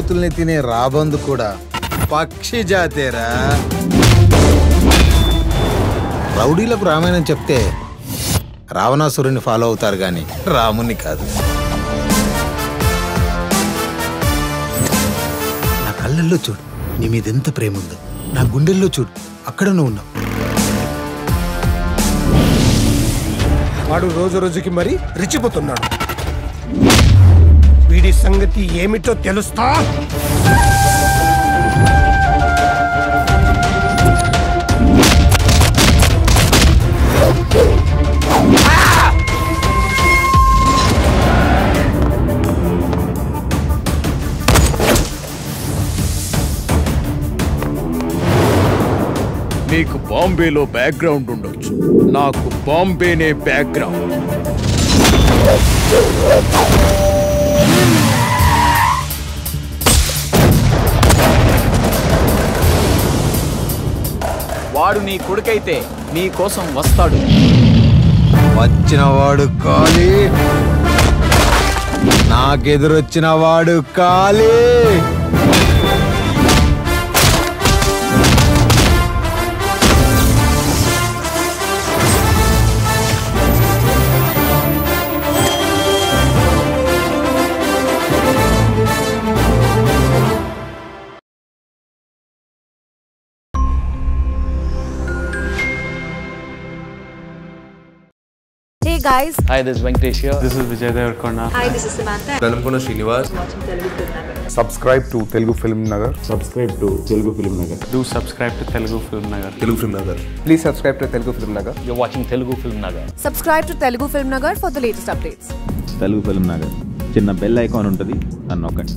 యూతుల్ని తినే రాబందు కూడా పక్షి జాతేరా రౌడీలకు రామాయణం చెప్తే రావణాసురుని ఫాలో అవుతారు గాని రాముని కాదు నా కళ్ళల్లో చూడు నీ మీద ఎంత ప్రేమ ఉందో నా గుండెల్లో చూడు అక్కడ నువ్వు ఉన్నావు వాడు రోజు రోజుకి మరి రెచ్చిపోతున్నాడు వీడి సంగతి ఏమిటో తెలుస్తా మీకు బాంబేలో బ్యాక్గ్రౌండ్ ఉండొచ్చు నాకు బాంబేనే బ్యాక్గ్రౌండ్ వాడు నీ కొడుకైతే నీ కోసం వస్తాడు వచ్చిన వాడు కాలి నాకెదురొచ్చిన వాడు కాలి Hey guys, hi this Venkatesh This is Vijay Devarkonda. hi, this is Samantha. Velankonda Srinivas subscribe to Telugu Film Nagar. subscribe to Telugu Film Nagar. Do subscribe to Telugu Film Nagar. Telugu film Nagar Please subscribe to Telugu Film Nagar. You watching Telugu film Nagar Subscribe to Telugu Film Nagar for the latest updates. Telugu film Nagar చిన్న bell icon ఉంటుంది అని నొక్కండి